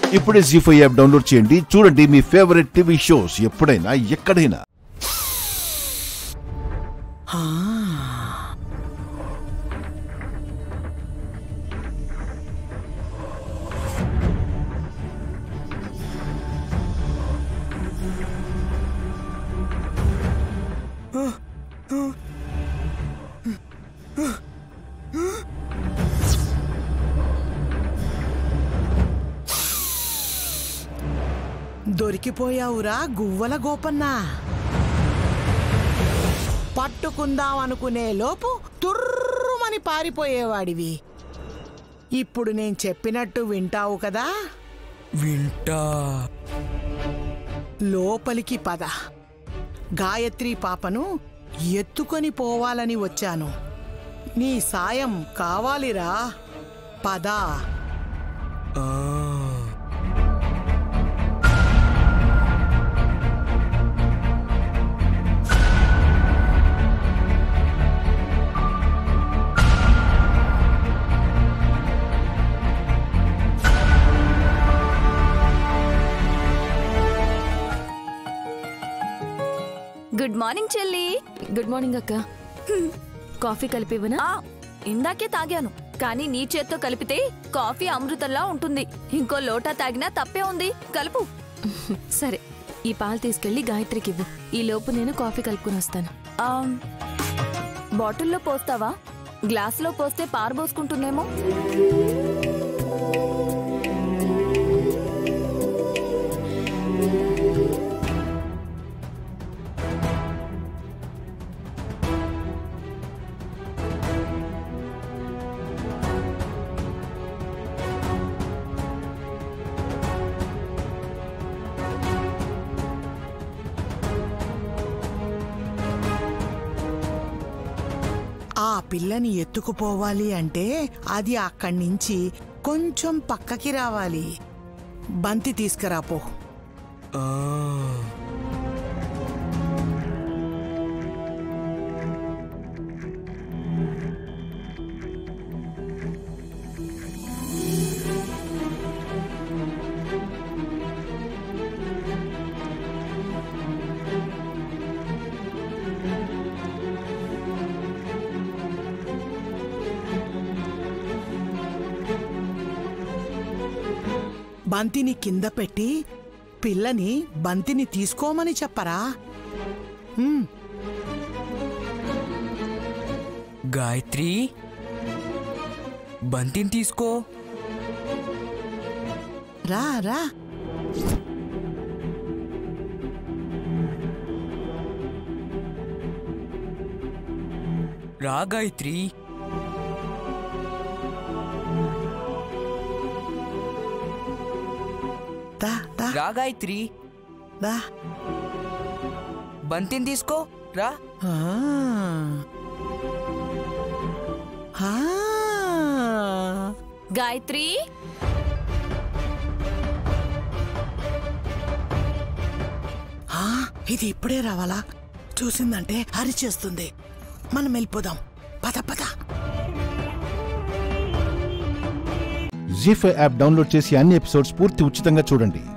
ఇప్పుడే G five app download చేయండి చూడండి మీ ఫేవరెట్ టీవీ షోస్ ఎప్పుడైనా ఎక్కడైనా దొరికిపోయావురా గువ్వల గోపన్న పట్టుకుందాం అనుకునే లోపు తుర్రుమని పారిపోయేవాడివి ఇప్పుడు నేను చెప్పినట్టు వింటావు కదా వింటా లోపలికి పద గాయత్రి పాపను ఎత్తుకొని పోవాలని వచ్చాను నీ సాయం కావాలిరా పద ఆ. గుడ్ మార్నింగ్ చెల్లి గుడ్ మార్నింగ్ అక్క కాఫీ కలిపివనా ఆ ఇందాకే తాగాను కానీ నీ చేత్తో కలిపితే కాఫీ అమృతంలా ఉంటుంది ఇంకో లోటా తాగినా తప్పే ఉంది కలుపు సరే ఈ పాలు తీసుకెళ్లి గాయత్రికి ఇవ్వు ఈ లోపు నేను కాఫీ కలుపుకుని వస్తాను ఆ, బాటిల్లో పోస్తావా గ్లాసులో పోస్తే పారబోసుకుంటుందేమో ఆ పిల్లని ఎత్తుకుపోవాలి అంటే అది అక్కడి నుంచి కొంచెం పక్కకి రావాలి బంతి తీసుకురాపో ఆ. బంతిని కింద పెట్టి పిల్లని బంతిని తీసుకోమని చెప్పరా హ్మ్, గాయత్రి బంతిని తీసుకో రా రా రా గాయత్రి దా దా రా గాయత్రి దా బంతిని తీసుకో రా ఆ. ఆ. గాయత్రి ఆ, ఇది ఇప్పుడే రావాలా చూసిందంటే హరిచేస్తుంది మనం వెళ్ళిపోదాం పద పద జీ ఫైవ్ యాప్ డౌన్లోడ్ చేసి అన్ని ఎపిసోడ్స్ పూర్తి ఉచితంగా చూడండి